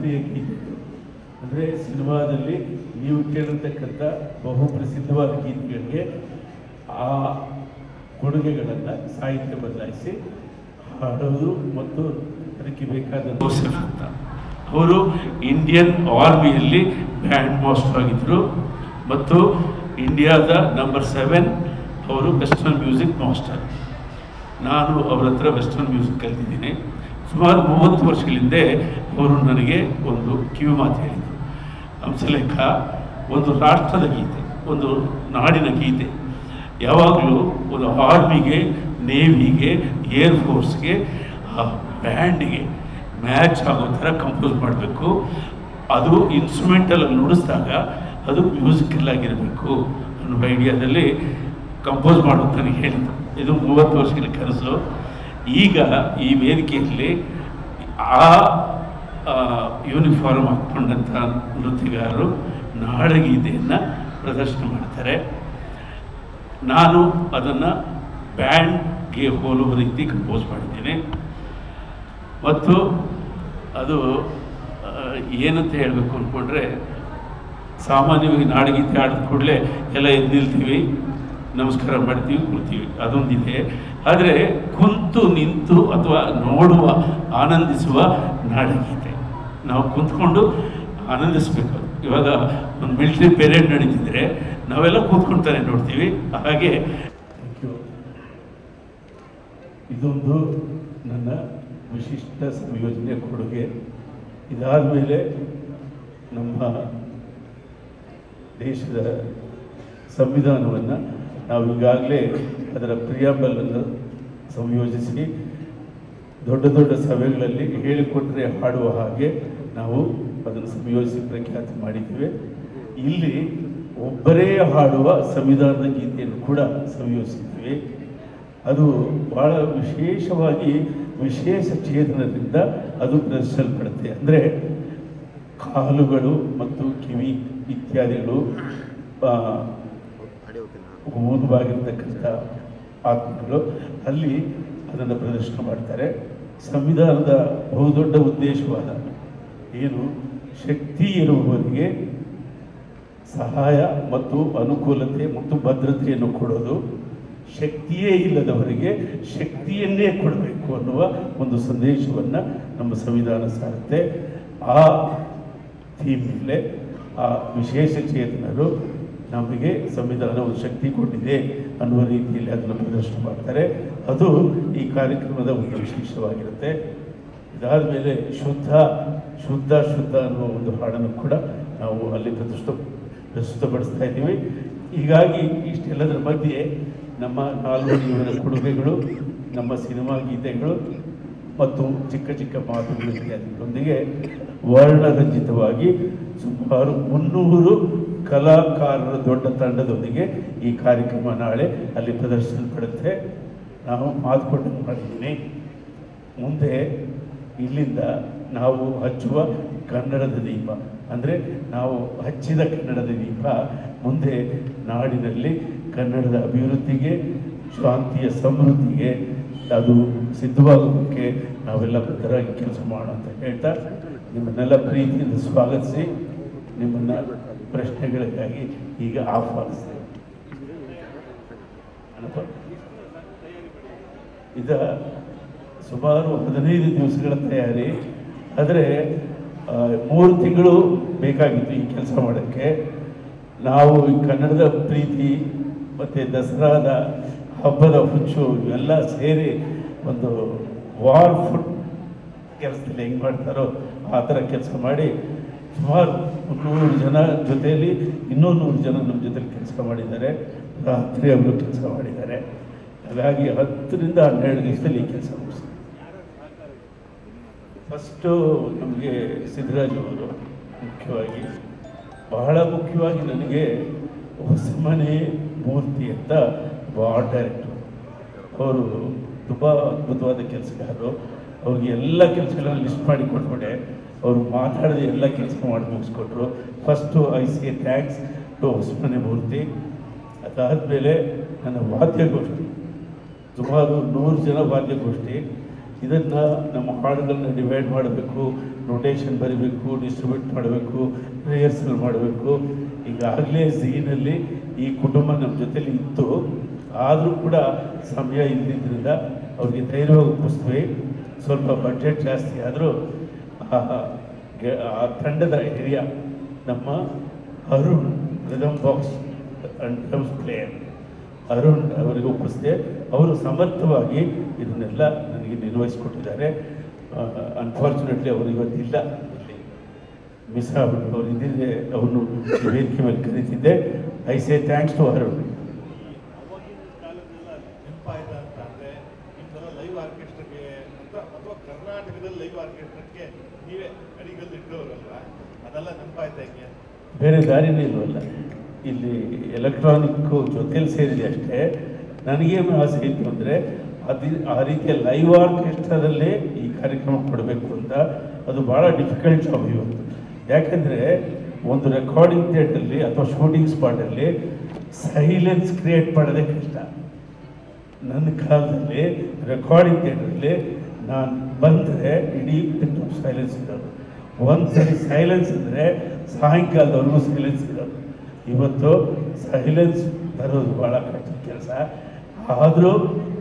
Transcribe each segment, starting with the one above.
ಜನಪ್ರಿಯ ಗೀತೆಗಳು ಅಂದರೆ ಸಿನಿಮಾದಲ್ಲಿ ನೀವು ಕೇಳಿರ್ತಕ್ಕಂಥ ಬಹು ಪ್ರಸಿದ್ಧವಾದ ಗೀತೆಗಳಿಗೆ ಆ ಕೊಡುಗೆಗಳನ್ನು ಸಾಹಿತ್ಯ ಬದಲಾಯಿಸಿ ಹಾಡೋದು ಮತ್ತು ಅದಕ್ಕೆ ಬೇಕಾದ ಜೋಸೆಫ್ ಅಂತ ಅವರು ಇಂಡಿಯನ್ ಆರ್ಮಿಯಲ್ಲಿ ಬ್ಯಾಂಡ್ ಮಾಸ್ಟರ್ ಆಗಿದ್ದರು ಮತ್ತು ಇಂಡಿಯಾದ ನಂಬರ್ ಸೆವೆನ್ ಅವರು ವೆಸ್ಟರ್ನ್ ಮ್ಯೂಸಿಕ್ ಮಾಸ್ಟರ್ ನಾನು ಅವರ ಹತ್ರ ವೆಸ್ಟರ್ನ್ ಮ್ಯೂಸಿಕ್ ಕಲಿತಿದ್ದೀನಿ ಸುಮಾರು ಮೂವತ್ತು ವರ್ಷಗಳ ಹಿಂದೆ ಅವರು ನನಗೆ ಒಂದು ಕಿವಿ ಮಾತು ಹೇಳಿದರು ಹಂಸಲೇಖ ಒಂದು ರಾಷ್ಟ್ರದ ಗೀತೆ ಒಂದು ನಾಡಿನ ಗೀತೆ ಯಾವಾಗಲೂ ಒಂದು ಆರ್ಮಿಗೆ ನೇವಿಗೆ ಏರ್ ಫೋರ್ಸ್ಗೆ ಆ ಬ್ಯಾಂಡಿಗೆ ಮ್ಯಾಚ್ ಆಗೋ ಥರ ಕಂಪೋಸ್ ಮಾಡಬೇಕು ಅದು ಇನ್ಸ್ಟ್ರೂಮೆಂಟಲ್ಲಿ ನುಡಿಸಿದಾಗ ಅದು ಮ್ಯೂಸಿಕಲ್ ಆಗಿರಬೇಕು ಅನ್ನೋ ಐಡಿಯಾದಲ್ಲಿ ಕಂಪೋಸ್ ಮಾಡು ಅಂತ ನನಗೆ ಹೇಳಿದ್ರು ಇದು ಮೂವತ್ತು ವರ್ಷಗಳ ಕನಸು ಈಗ ಈ ವೇದಿಕೆಯಲ್ಲಿ ಆ ಯೂನಿಫಾರ್ಮ್ ಹಾಕ್ಕೊಂಡಂಥ ನೃತ್ಯಗಾರರು ನಾಡಗೀತೆಯನ್ನು ಪ್ರದರ್ಶನ ಮಾಡ್ತಾರೆ ನಾನು ಅದನ್ನು ಬ್ಯಾಂಡ್ಗೆ ಹೋಲುವ ರೀತಿ ಕಂಪೋಸ್ ಮಾಡಿದ್ದೇನೆ ಮತ್ತು ಅದು ಆ, ಏನಂತ ಹೇಳಬೇಕು ಅಂದ್ಕೊಂಡ್ರೆ ಸಾಮಾನ್ಯವಾಗಿ ನಾಡಗೀತೆ ಆಡಿದ ಕೂಡಲೇ ಎಲ್ಲ ಎದ್ದು ನಿಲ್ತೀವಿ ನಮಸ್ಕಾರ ಮಾಡ್ತೀವಿ ಕೂರ್ತೀವಿ ಅದೊಂದಿದೆ ಆದರೆ ಕುಂತು ನಿಂತು ಅಥವಾ ನೋಡುವ ಆನಂದಿಸುವ ನಾಡಗೀತೆ ನಾವು ಕುಂತ್ಕೊಂಡು ಆನಂದಿಸಬೇಕು ಇವಾಗ ಒಂದು ಮಿಲಿಟರಿ ಪೆರೇಡ್ ನಡೀತಿದ್ರೆ ನಾವೆಲ್ಲ ಕೂತ್ಕೊಳ್ತಾನೆ ನೋಡ್ತೀವಿ ಹಾಗೆ ಇದೊಂದು ನನ್ನ ವಿಶಿಷ್ಟ ಸಂಯೋಜನೆ ಕೊಡುಗೆ ಇದಾದ ಮೇಲೆ ನಮ್ಮ ದೇಶದ ಸಂವಿಧಾನವನ್ನು ನಾವು ಈಗಾಗಲೇ ಅದರ ಪ್ರಿಯಾಂಬಲನ್ನು ಸಂಯೋಜಿಸಿ ದೊಡ್ಡ ದೊಡ್ಡ ಸಭೆಗಳಲ್ಲಿ ಹೇಳಿಕೊಟ್ರೆ ಹಾಡುವ ಹಾಗೆ ನಾವು ಅದನ್ನು ಸಂಯೋಜಿಸಿ ಪ್ರಖ್ಯಾತಿ ಮಾಡಿದ್ದೇವೆ ಇಲ್ಲಿ ಒಬ್ಬರೇ ಹಾಡುವ ಸಂವಿಧಾನದ ಗೀತೆಯನ್ನು ಕೂಡ ಸಂಯೋಜಿಸಿದ್ದೀವಿ ಅದು ಬಹಳ ವಿಶೇಷವಾಗಿ ವಿಶೇಷ ಚೇತನದಿಂದ ಅದು ಪ್ರದರ್ಶಿಸಲ್ಪಡುತ್ತೆ ಅಂದರೆ ಕಾಲುಗಳು ಮತ್ತು ಕಿವಿ ಇತ್ಯಾದಿಗಳು ಆ, ಊದುವಾಗಿರ್ತಕ್ಕಂಥ ಆತ್ಮಗಳು ಅಲ್ಲಿ ಅದನ್ನು ಪ್ರದರ್ಶನ ಮಾಡ್ತಾರೆ ಸಂವಿಧಾನದ ಬಹುದೊಡ್ಡ ಉದ್ದೇಶವಾದ ಏನು ಶಕ್ತಿ ಇರುವವರಿಗೆ ಸಹಾಯ ಮತ್ತು ಅನುಕೂಲತೆ ಮತ್ತು ಭದ್ರತೆಯನ್ನು ಕೊಡೋದು ಶಕ್ತಿಯೇ ಇಲ್ಲದವರಿಗೆ ಶಕ್ತಿಯನ್ನೇ ಕೊಡಬೇಕು ಅನ್ನುವ ಒಂದು ಸಂದೇಶವನ್ನು ನಮ್ಮ ಸಂವಿಧಾನ ಸಾರುತ್ತೆ ಆ ಥೀಮ್ ಮೇಲೆ ಆ ವಿಶೇಷ ಚೇತನರು ನಮಗೆ ಸಂವಿಧಾನ ಒಂದು ಶಕ್ತಿ ಕೊಟ್ಟಿದೆ ಅನ್ನುವ ರೀತಿಯಲ್ಲಿ ಅದನ್ನು ಪ್ರದರ್ಶನ ಮಾಡ್ತಾರೆ ಅದು ಈ ಕಾರ್ಯಕ್ರಮದ ಒಂದು ವಿಶೇಷವಾಗಿರುತ್ತೆ ಇದಾದ ಮೇಲೆ ಶುದ್ಧ ಶುದ್ಧ ಶುದ್ಧ ಅನ್ನುವ ಒಂದು ಹಾಡನ್ನು ಕೂಡ ನಾವು ಅಲ್ಲಿ ಪ್ರಸ್ತುತ ಪ್ರಸ್ತುತಪಡಿಸ್ತಾ ಇದ್ದೀವಿ ಹೀಗಾಗಿ ಇಷ್ಟೆಲ್ಲದರ ಮಧ್ಯೆ ನಮ್ಮ ನಾಲ್ವಡಿಯವರ ಕೊಡುಗೆಗಳು ನಮ್ಮ ಸಿನಿಮಾ ಗೀತೆಗಳು ಮತ್ತು ಚಿಕ್ಕ ಚಿಕ್ಕ ಮಾತುಗಳು ಇತ್ಯಾದಿಗಳೊಂದಿಗೆ ವರ್ಣರಂಜಿತವಾಗಿ ಸುಮಾರು ಮುನ್ನೂರು ಕಲಾಕಾರರ ದೊಡ್ಡ ತಂಡದೊಂದಿಗೆ ಈ ಕಾರ್ಯಕ್ರಮ ನಾಳೆ ಅಲ್ಲಿ ಪ್ರದರ್ಶಿಸಲ್ಪಡುತ್ತೆ ನಾವು ಮಾತುಕೊಂಡು ಮಾಡಿದ್ದೀನಿ ಮುಂದೆ ಇಲ್ಲಿಂದ ನಾವು ಹಚ್ಚುವ ಕನ್ನಡದ ದೀಪ ಅಂದರೆ ನಾವು ಹಚ್ಚಿದ ಕನ್ನಡದ ದೀಪ ಮುಂದೆ ನಾಡಿನಲ್ಲಿ ಕನ್ನಡದ ಅಭಿವೃದ್ಧಿಗೆ ಶಾಂತಿಯ ಸಮೃದ್ಧಿಗೆ ಅದು ಸಿದ್ಧವಾಗೋದಕ್ಕೆ ನಾವೆಲ್ಲ ಬದ್ಧರಾಗಿ ಕೆಲಸ ಮಾಡೋಣ ಅಂತ ಹೇಳ್ತಾ ನಿಮ್ಮನ್ನೆಲ್ಲ ಪ್ರೀತಿಯಿಂದ ಸ್ವಾಗತಿಸಿ ನಿಮ್ಮನ್ನು ಪ್ರಶ್ನೆಗಳಿಗಾಗಿ ಈಗ ಆಹ್ವಾನಿಸ್ತೇವೆ ಅನಪ್ಪ? ಇದ ಸುಮಾರು ಹದಿನೈದು ದಿವಸಗಳ ತಯಾರಿ ಆದರೆ ಆ, ಮೂರು ತಿಂಗಳು ಬೇಕಾಗಿತ್ತು ಈ ಕೆಲಸ ಮಾಡೋಕ್ಕೆ ನಾವು ಈ ಕನ್ನಡದ ಪ್ರೀತಿ ಮತ್ತು ದಸರಾದ ಹಬ್ಬದ ಹುಚ್ಚು ಇವೆಲ್ಲ ಸೇರಿ ಒಂದು ವಾರ್ ಫುಡ್ ಕೆಲಸದಲ್ಲಿ ಹೆಂಗೆ ಮಾಡ್ತಾರೋ ಆ ಥರ ಕೆಲಸ ಮಾಡಿ ಸುಮಾರು ನೂರು ಜನ ಜೊತೆಯಲ್ಲಿ ಇನ್ನೂ ನೂರು ಜನ ನಮ್ಮ ಜೊತೆಲಿ ಕೆಲಸ ಮಾಡಿದ್ದಾರೆ ರಾತ್ರಿ ಅವರು ಕೆಲಸ ಮಾಡಿದ್ದಾರೆ ಹಾಗಾಗಿ ಹತ್ತರಿಂದ ಹನ್ನೆರಡು ದಿವಸದಲ್ಲಿ ಈ ಕೆಲಸ ಮುಗಿಸ್ತಾರೆ ಫಸ್ಟು ನಮಗೆ ಸಿದ್ದರಾಜ್ ಅವರು ಮುಖ್ಯವಾಗಿ ಬಹಳ ಮುಖ್ಯವಾಗಿ ನನಗೆ ಹೊಸಮನೆ ಮೂರ್ತಿ ಅಂತ ಒಬ್ಬ ಆರ್ಟ್ ಡೈರೆಕ್ಟರ್ ಅವರು ತುಂಬ ಅದ್ಭುತವಾದ ಕೆಲಸಗಾರರು ಅವ್ರಿಗೆ ಎಲ್ಲ ಕೆಲಸಗಳನ್ನ ಲಿಸ್ಟ್ ಮಾಡಿ ಕೊಟ್ಬಿಟ್ಟೆ ಅವರು ಮಾತಾಡದೆ ಎಲ್ಲ ಕೆಲಸ ಮಾಡಿ ಮುಗಿಸ್ಕೊಟ್ರು first I see thanks to Hosamane Murthy ಅದಾದಮೇಲೆ ನನ್ನ ವಾದ್ಯಗೋಷ್ಠಿ ಸುಮಾರು ನೂರು ಜನ ವಾದ್ಯಗೋಷ್ಠಿ ಇದನ್ನು ನಮ್ಮ ಹಾಡುಗಳನ್ನ ಡಿವೈಡ್ ಮಾಡಬೇಕು ನೊಟೇಷನ್ ಬರೀಬೇಕು ಡಿಸ್ಟ್ರಿಬ್ಯೂಟ್ ಮಾಡಬೇಕು ರಿಹರ್ಸಲ್ ಮಾಡಬೇಕು ಈಗಾಗಲೇ ಝೀನಲ್ಲಿ ಈ ಕುಟುಂಬ ನಮ್ಮ ಜೊತೆಲಿ ಇತ್ತು ಆದರೂ ಕೂಡ ಸಮಯ ಇಲ್ಲದಿದ್ದರಿಂದ ಅವ್ರಿಗೆ ಧೈರ್ಯವಾಗಿ ಒಪ್ಪಿಸ್ತೀವಿ ಸ್ವಲ್ಪ ಬಡ್ಜೆಟ್ ಜಾಸ್ತಿ ಆದರೂ ಆ ತಂಡದ ಹಿರಿಯ ನಮ್ಮ Arun rhythm box and drums player Arun ಅವರಿಗೆ ಒಪ್ಪಿಸಿದೆ ಅವರು ಸಮರ್ಥವಾಗಿ ಇದನ್ನೆಲ್ಲ ನನಗೆ ನಿರ್ವಹಿಸಿಕೊಟ್ಟಿದ್ದಾರೆ ಅನ್ಫಾರ್ಚುನೇಟ್ಲಿ ಅವರು ಇವತ್ತಿಲ್ಲ ಇಲ್ಲಿ ಮಿಸ್ ಆಗ್ಬಿಟ್ಟು ಅವ್ರು ಇದ್ದಿದ್ರೆ ಅವನು ವೇದಿಕೆ ಮೇಲೆ ಕರೀತಿದ್ದೆ I say thanks to Arun ಅವಾಗಿನ ಕಾಲದೆಲ್ಲ ನೆನಪಾಯ್ತಾ ಅಂತ ಅಂದ್ರೆ ನಿಮ್ದೆಲ್ಲ ಲೈವ್ ಆರ್ಕೆಸ್ಟ್ರಾಗೆ ಅಂತ ಅಥವಾ ಕರ್ನಾಟಕದಲ್ಲಿ ಲೈವ್ ಆರ್ಕೆಸ್ಟ್ರಾಕ್ಕೆ ನೀವೇ ಅಡಿಗಲ್ಲಿ ಇಟ್ಟವರಲ್ವ ಅದೆಲ್ಲ ನೆನಪಾಯ್ತಾ ಹೆಂಗೆ ಬೇರೆ ದಾರಿನೇ ಇಲ್ವಲ್ಲ ಇಲ್ಲಿ ಎಲೆಕ್ಟ್ರಾನಿಕ್ಕು ಜೊತೆಲಿ ಸೇರಿದೆ ಅಷ್ಟೇ ನನಗೇನು ಆಸೆ ಇತ್ತು ಅಂದರೆ ಅದು ಆ ರೀತಿಯ ಲೈವ್ ಆರ್ಕೆಸ್ಟ್ರಾದಲ್ಲೇ ಈ ಕಾರ್ಯಕ್ರಮ ಕೊಡಬೇಕು ಅಂತ ಅದು ಭಾಳ ಡಿಫಿಕಲ್ಟ್ ಜಾಬ್ ಇವತ್ತು ಯಾಕೆಂದರೆ ಒಂದು ರೆಕಾರ್ಡಿಂಗ್ ಥಿಯೇಟ್ರಲ್ಲಿ ಅಥವಾ ಶೂಟಿಂಗ್ ಸ್ಪಾಟಲ್ಲಿ ಸೈಲೆನ್ಸ್ ಕ್ರಿಯೇಟ್ ಮಾಡೋದೇ ಕಷ್ಟ ನನ್ನ ಕಾಲದಲ್ಲಿ ರೆಕಾರ್ಡಿಂಗ್ ಥಿಯೇಟ್ರಲ್ಲಿ ನಾನು ಬಂದರೆ ಇಡೀ ತಿಂಗಳು ಸೈಲೆನ್ಸ್ ಇರೋದು ಒಂದು ಸರಿ ಸೈಲೆನ್ಸ್ ಅಂದರೆ ಸಾಯಂಕಾಲದವರೆಗೂ ಸೈಲೆನ್ಸ್ ಇರೋದು ಇವತ್ತು ಸೈಲೆನ್ಸ್ ತರೋದು ಭಾಳ ಕಷ್ಟ ಕೆಲಸ ಆದರೂ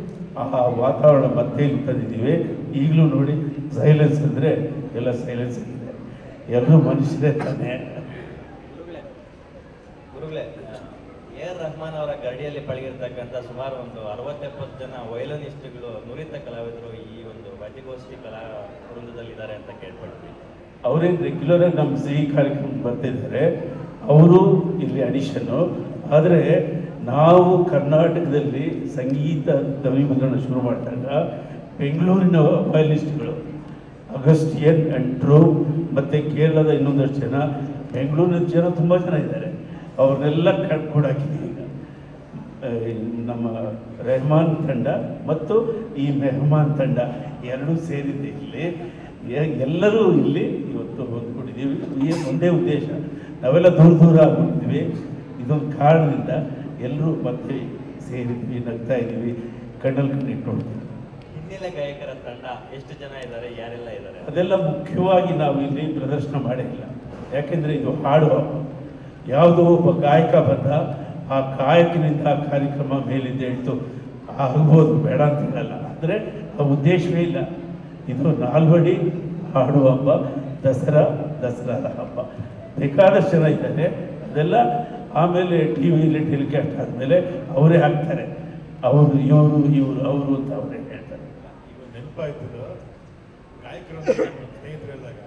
ಆ ವಾತಾವರಣ ಮತ್ತೆ ಇಲ್ಲಿ ತಂದಿದ್ದೀವಿ ಈಗಲೂ ನೋಡಿ ಸೈಲೆನ್ಸ್ ಅಂದರೆ ಎಲ್ಲ ಸೈಲೆನ್ಸ್ ಆಗಿದೆ ಎಲ್ಲರೂ ಮನುಷ್ಯರೇ ತಾನೇ ಗುರುಗಳೇ ಗುರುಗಳೇ ಎ ಆರ್ ರೆಹಮಾನ್ ಅವರ ಗರಡಿಯಲ್ಲಿ ಪಳಗಿರ್ತಕ್ಕಂಥ ಸುಮಾರು ಒಂದು ಅರವತ್ತೆಪ್ಪತ್ತು ಜನ ವಯಲನಿಸ್ಟ್ಗಳು ನುರಿತ ಕಲಾವಿದರು ಈ ಒಂದು ವಾದ್ಯಗೋಷ್ಠಿ ಕಲಾ ವೃಂದದಲ್ಲಿದ್ದಾರೆ ಅಂತ ಕೇಳ್ಪಡ್ತೀವಿ ಅವರೇನು ರೆಗ್ಯುಲರಾಗಿ ನಮ್ಮ ಸಿಹಿ ಕಾರ್ಯಕ್ರಮ ಬರ್ತಿದ್ದಾರೆ ಅವರು ಇಲ್ಲಿ ಅಡಿಷನ್ನು ಆದರೆ ನಾವು ಕರ್ನಾಟಕದಲ್ಲಿ ಸಂಗೀತ ಧ್ವನಿಮುದ್ರಣ ಶುರು ಮಾಡಿದಾಗ ಬೆಂಗಳೂರಿನ ವಯಲಿಸ್ಟ್ಗಳು ಅಗಸ್ಟಿಯನ್ ಆ್ಯಂಡ್ ಟ್ರೂ ಮತ್ತು ಕೇರಳದ ಇನ್ನೊಂದಷ್ಟು ಜನ ಬೆಂಗಳೂರಿನ ಜನ ತುಂಬ ಜನ ಇದ್ದಾರೆ ಅವ್ರನ್ನೆಲ್ಲ ಕೂಡಾಕಿದ್ದೀವಿ ಈಗ ಆ, ನಮ್ಮ ರೆಹಮಾನ್ ತಂಡ ಮತ್ತು ಈ ಮೆಹಮಾನ್ ತಂಡ ಎರಡೂ ಸೇರಿದೆ ಇಲ್ಲಿ ಎ- ಎಲ್ಲರೂ ಇಲ್ಲಿ ಇವತ್ತು ಹೊಂದ್ಕೊಂಡಿದ್ದೀವಿ ಈ ಒಂದೇ ಉದ್ದೇಶ ನಾವೆಲ್ಲ ದೂರ ದೂರ ಆಗ್ಬಿಟ್ಟಿದ್ವಿ ಇದೊಂದು ಕಾರಣದಿಂದ ಎಲ್ಲರೂ ಮತ್ತೆ ಸೇರಿದ್ವಿ ನಗ್ತಾ ಇದ್ದೀವಿ ಕಣ್ಣಲ್ಲಿ ಕಣ್ಣಿಟ್ಟು ನೋಡ್ತೀವಿ ಹಿನ್ನೆಲೆ ಗಾಯಕರ ತಂಡ ಎಷ್ಟು ಜನ ಇದ್ದಾರೆ ಯಾರೆಲ್ಲ ಇದ್ದಾರೆ ಅದೆಲ್ಲ ಮುಖ್ಯವಾಗಿ ನಾವು ಇಲ್ಲಿ ಪ್ರದರ್ಶನ ಮಾಡಿಲ್ಲ ಯಾಕೆಂದರೆ ಇದು ಹಾಡು ಹಬ್ಬ ಯಾವುದೋ ಒಬ್ಬ ಗಾಯಕ ಬಂದ ಆ ಗಾಯಕನಿಂದ ಆ ಕಾರ್ಯಕ್ರಮ ಮೇಲಿಂದ ಹೇಳ್ತು ಆಗ್ಬೋದು ಬೇಡ ಅಂತ ಹೇಳಲ್ಲ ಅಂದರೆ ಆ ಉದ್ದೇಶವೇ ಇಲ್ಲ ಇದು ನಾಲ್ವಡಿ ಹಾಡು ಹಬ್ಬ ದಸರಾ ದಸರಾದ ಹಬ್ಬ ಬೇಕಾದಷ್ಟು ಜನ ಇದ್ದಾರೆ ಅದೆಲ್ಲ ಆಮೇಲೆ ಟಿ ವಿಲಿ ಟೆಲಿಕಾಸ್ಟ್ ಆದಮೇಲೆ ಅವರೇ ಹಾಕ್ತಾರೆ ಅವರು ಇವರು ಇವರು ಅವರು ಅಂತ ಅವರೇ ಹೇಳ್ತಾರೆ ಈಗ ನೆನಪಾಯ್ತದ ಗಾಯಕರು ಸ್ನೇಹಿತರೆಲ್ಲಾಗ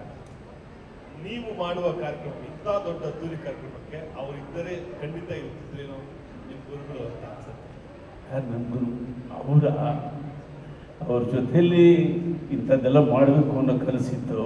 ನೀವು ಮಾಡುವ ಕಾರ್ಯಕ್ರಮ ಇಂಥ ದೊಡ್ಡ ಅದ್ದೂರಿ ಕಾರ್ಯಕ್ರಮಕ್ಕೆ ಅವರಿದ್ದರೆ ಖಂಡಿತ ಇರ್ತಿದ್ರೇನೋ ನಿಮ್ಮ ಗುರುಗಳು ಅಂತ ಅನ್ಸುತ್ತೆ ಯಾರು ನಮ್ಮ ಗುರು ಅವರ ಅವ್ರ ಜೊತೆಯಲ್ಲಿ ಇಂಥದ್ದೆಲ್ಲ ಮಾಡಬೇಕು ಅನ್ನೋ ಕನಸಿತ್ತು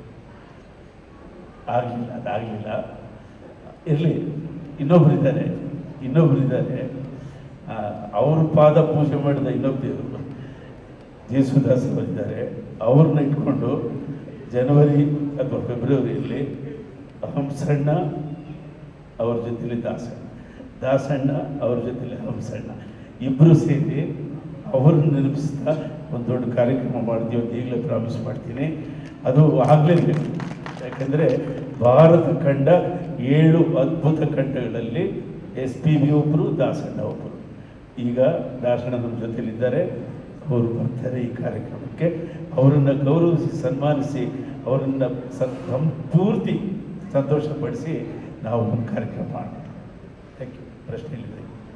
ಆಗಲಿಲ್ಲ ಅದಾಗಲಿಲ್ಲ ಇರಲಿ ಇನ್ನೊಬ್ರು ಇದ್ದಾರೆ ಇನ್ನೊಬ್ರು ಇದ್ದಾರೆ ಅವ್ರ ಪಾದ ಪೂಜೆ ಮಾಡಿದ ಇನ್ನೊಬ್ಬ ದೇವರು ಜೇಸುದಾಸ್ ಅವರಿದ್ದಾರೆ ಅವ್ರನ್ನ ಇಟ್ಕೊಂಡು ಜನವರಿ ಅಥವಾ ಫೆಬ್ರವರಿಯಲ್ಲಿ ಹಂಸಣ್ಣ ಅವ್ರ ಜೊತೆಲಿ ದಾಸಣ್ಣ ದಾಸಣ್ಣ ಅವ್ರ ಜೊತೆಲಿ ಹಂಸಣ್ಣ ಇಬ್ಬರು ಸೇರಿ ಅವ್ರನ್ನ ನೆನಪಿಸ್ತಾ ಒಂದು ದೊಡ್ಡ ಕಾರ್ಯಕ್ರಮ ಮಾಡ್ತೀವಿ ಅಂತ ಈಗಲೇ ಪ್ರಾಮಿಸ್ ಮಾಡ್ತೀನಿ ಅದು ಆಗಲೇಬೇಕು ಯಾಕೆಂದರೆ ಭಾರತ ಕಂಡ ಏಳು ಅದ್ಭುತ ಕಂಠಗಳಲ್ಲಿ ಎಸ್ ಪಿ ಬಿ ಒಬ್ಬರು ದಾಸಣ್ಣ ಒಬ್ಬರು ಈಗ ದಾಸಣ್ಣ ನಮ್ಮ ಜೊತೆಲಿದ್ದಾರೆ ಅವರು ಬರ್ತಾರೆ ಈ ಕಾರ್ಯಕ್ರಮಕ್ಕೆ ಅವರನ್ನು ಗೌರವಿಸಿ ಸನ್ಮಾನಿಸಿ ಅವರನ್ನು ಸಂ ಪೂರ್ತಿ ಸಂತೋಷಪಡಿಸಿ ನಾವು ಒಂದು ಕಾರ್ಯಕ್ರಮ ಮಾಡೋಣ ಥ್ಯಾಂಕ್ ಯು ಪ್ರಶ್ನೆ ಇಲ್ಲ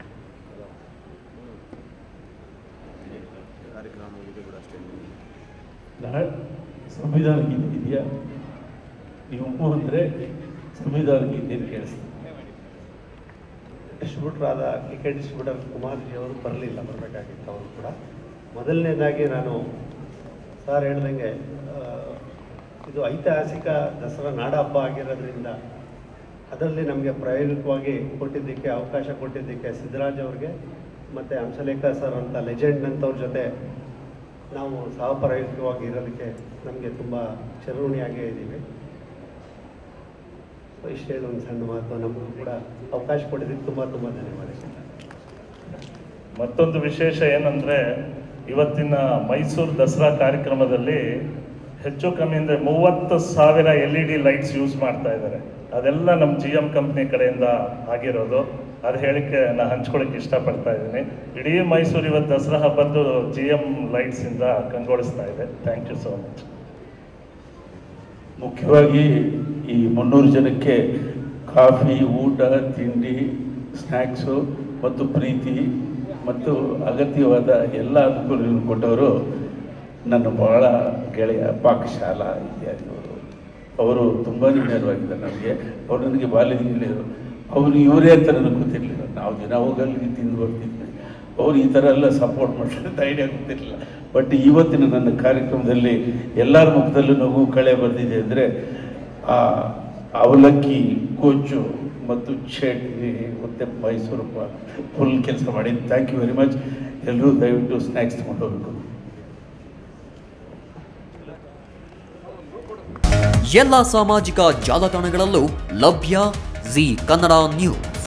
ಕಾರ್ಯಕ್ರಮ ಮುಗಿದು ಕೂಡ ಅಷ್ಟೇ ನಾಳೆ ಸಂವಿಧಾನ ಗೀತೆ ಇದೆಯಾ ನೀವು ಹ್ಞೂ ಅಂದರೆ ಸಂವಿಧಾನ ಗೀತೆಯನ್ನು ಕೇಳಿಸ್ತೀನಿ ಡಿಸ್ಟ್ರಿಬ್ಯೂಟರ್ ಆದ ಕ್ರಿಕೆಟ್ ಡಿಸ್ಟ್ರಿಬ್ಯೂಟರ್ ಕುಮಾರ್ಜಿ ಅವರು ಬರಲಿಲ್ಲ ಬರಬೇಕಾಗಿತ್ತು ಅವರು ಕೂಡ ಮೊದಲನೇದಾಗಿ ನಾನು ಸರ್ ಹೇಳ್ದಂಗೆ ಆ, ಇದು ಐತಿಹಾಸಿಕ ದಸರಾ ನಾಡ ಹಬ್ಬ ಆಗಿರೋದ್ರಿಂದ ಅದರಲ್ಲಿ ನಮಗೆ ಪ್ರಾಯೋಗಿಕವಾಗಿ ಕೊಟ್ಟಿದ್ದಕ್ಕೆ ಅವಕಾಶ ಕೊಟ್ಟಿದ್ದಕ್ಕೆ ಸಿದ್ದರಾಜ್ ಅವ್ರಿಗೆ ಮತ್ತು ಹಂಸಲೇಖ ಸರ್ ಅಂತ ಲೆಜೆಂಡ್ ಅಂತವ್ರ ಜೊತೆ ನಾವು ಸಹಪ್ರಾಯೋಗಿಕವಾಗಿ ಇರೋದಕ್ಕೆ ನಮಗೆ ತುಂಬ ಚಿರಋಣಿಯಾಗೇ ಇದ್ದೀವಿ ಸೊ ಇಷ್ಟು ಹೇಳಿ ಒಂದು ಸಣ್ಣ ಮಾತು ನಮಗೂ ಕೂಡ ಅವಕಾಶ ಕೊಟ್ಟಿದ್ದಕ್ಕೆ ತುಂಬ ತುಂಬ ಧನ್ಯವಾದಗಳು ಮತ್ತೊಂದು ವಿಶೇಷ ಏನಂದ್ರೆ ಇವತ್ತಿನ ಮೈಸೂರು ದಸರಾ ಕಾರ್ಯಕ್ರಮದಲ್ಲಿ ಹೆಚ್ಚು ಕಮ್ಮಿ ಅಂದರೆ ಮೂವತ್ತು ಸಾವಿರ L E D lights use ಮಾಡ್ತಾ ಇದ್ದಾರೆ ಅದೆಲ್ಲ ನಮ್ಮ ಜಿ ಎಮ್ ಕಂಪ್ನಿ ಕಡೆಯಿಂದ ಆಗಿರೋದು ಅದು ಹೇಳಿಕ್ಕೆ ನಾನು ಹಂಚ್ಕೊಳ್ಳೋಕೆ ಇಷ್ಟಪಡ್ತಾ ಇದ್ದೀನಿ ಇಡೀ ಮೈಸೂರು ಇವತ್ತು ದಸರಾ ಹಬ್ಬದ್ದು ಜಿ ಎಮ್ ಲೈಟ್ಸಿಂದ ಕಂಗೊಳಿಸ್ತಾ ಇದೆ ಥ್ಯಾಂಕ್ ಯು ಸೋ ಮಚ್ ಮುಖ್ಯವಾಗಿ ಈ ಮುನ್ನೂರು ಜನಕ್ಕೆ ಕಾಫಿ ಊಟ ತಿಂಡಿ ಸ್ನ್ಯಾಕ್ಸು ಮತ್ತು ಪ್ರೀತಿ ಮತ್ತು ಅಗತ್ಯವಾದ ಎಲ್ಲ ಅನುಕೂಲಗಳನ್ನು ಕೊಟ್ಟವರು ನನ್ನ ಬಹಳ ಗೆಳೆಯ ಪಾಕಶಾಲಾ ಇತ್ಯಾದಿಗಳು ಅವರು ತುಂಬ ನೇರವಾಗಿದ್ದಾರೆ ನನಗೆ ಅವರು ನನಗೆ ಬಾಲ್ಯದಲ್ಲಿ ಅವರು ಇವರೇ ಅಂತ ನನಗೆ ಗೊತ್ತಿರಲಿಲ್ಲ ನಾವು ದಿನ ಹೋಗಲ್ಲಿ ತಿಂದು ಬರ್ತಿದ್ವಿ ಅವ್ರು ಈ ಥರ ಎಲ್ಲ ಸಪೋರ್ಟ್ ಮಾಡ್ತಾರೆ ಅಂತ ಐಡಿಯಾ ಗೊತ್ತಿರಲಿಲ್ಲ ಬಟ್ ಇವತ್ತಿನ ನನ್ನ ಕಾರ್ಯಕ್ರಮದಲ್ಲಿ ಎಲ್ಲರ ಮುಖದಲ್ಲೂ ನಗು ಕಳೆ ಬಂದಿದೆ ಅಂದರೆ ಆ ಅವಲಕ್ಕಿ ಗೊಜ್ಜು ಮತ್ತು ಚಟ್ನಿ ಮತ್ತು ಮೈಸೂರು ಪಾಕ್ ಫುಲ್ ಕೆಲಸ ಮಾಡಿ ಥ್ಯಾಂಕ್ ಯು ವೆರಿ ಮಚ್ ಎಲ್ಲರೂ ದಯವಿಟ್ಟು ಸ್ನ್ಯಾಕ್ಸ್ ತಗೊಂಡು ಹೋಗ್ಬೇಕು ಎಲ್ಲ ಸಾಮಾಜಿಕ ಜಾಲತಾಣಗಳಲ್ಲೂ ಲಭ್ಯ ಜಿ ಕನ್ನಡ ನ್ಯೂಸ್